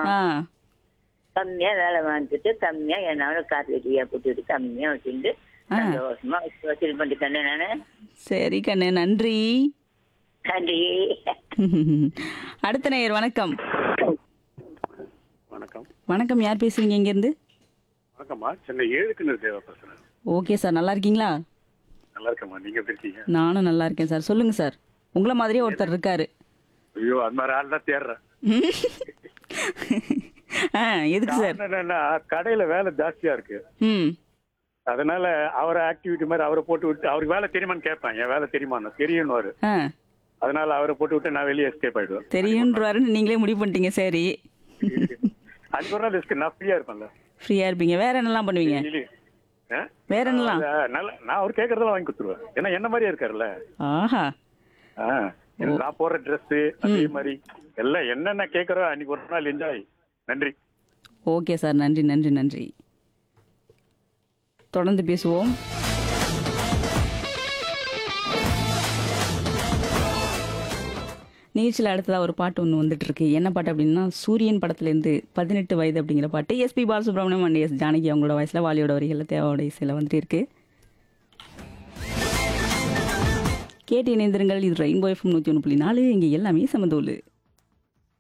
ஆ கம்மியா வேலை வாங்கிட்டு கம்மியா என்னால காப்பி டீயா போட்டுட்டு கம்மியா வச்சுட்டு ஆ. சந்தோஷமா வச்சு வசூல் பண்ணிட்டேன் நானு சரி கண்ணு நன்றி நன்றி அடுத்த நேயர் வணக்கம் வணக்கம் வணக்கம் யார் பேசுறீங்க இங்கேருந்து வணக்கம்மா சென்னை ஏழுக்குன்னு தேவை பேசுறேன் ஓகே சார் நல்லா இருக்கீங்களா நல்லா இருக்கேம்மா நீங்க எப்படி இருக்கீங்க நானும் நல்லா இருக்கேன் சார் சொல்லுங்க சார் உங்களை மாதிரியே ஒருத்தர் இருக்காரு ஐயோ அந்த மாதிரி ஆள் தான் தேடுறேன் ஆ எதுக்கு சார் காரணம் என்னன்னா கடையில வேலை ஜாஸ்தியா இருக்கு ம் அதனால அவரை ஆக்டிவிட்டி மாதிரி அவரை போட்டு விட்டு அவருக்கு வேலை தெரியுமான்னு கேட்பேன் என் வேலை தெரியுமான்னு தெரியும்னு ஆ அதனால அவரை போட்டு விட்டு நான் வெளியே எஸ்கேப் ஆயிடுவேன் தெரியுன்றாருன்னு நீங்களே முடிவு பண்ணிட்டீங்க சரி அன்னைக்கு ஒரு நாள் எஸ்கே நான் ஃப்ரீயா இருப்பேன்ல ஃப்ரீயா இருப்பீங்க வேற என்னலாம் பண்ணுவீங்க டெய்லி. ஆ? வேற என்னலாம் அத நல்ல நான் அவர் கேட்கறதெல்லாம் வாங்கி கொடுத்துருவேன் ஏன்னா என்ன மாதிரியே இருக்காருல்ல ஆஹா ஆ, நான் போடுற ட்ரெஸ் அதே மாதிரி எல்லாம் என்னென்ன கேட்கறோ அன்னைக்கு ஒரு நாள் என்ஜாய் நன்றி ஓகே சார் நன்றி நன்றி நன்றி தொடர்ந்து பேசுவோம் நிகழ்ச்சியில் அடுத்ததாக ஒரு பாட்டு ஒன்று வந்துட்டு இருக்கு என்ன பாட்டு அப்படின்னா சூரியன் படத்துலேருந்து பதினெட்டு வயது அப்படிங்கிற பாட்டு SP Balasubrahmanyam and S Janaki அவங்களோட வயசில் வாலியோட வரிகளில் தேவாவோட இசையில் வந்துட்டு இருக்கு கேட்டு இணைந்திருங்கள் இது ரெயின்போ எஃப்எம் நூற்றி ஒன்று புள்ளி நாலு இங்கே எல்லாமே சமதோலு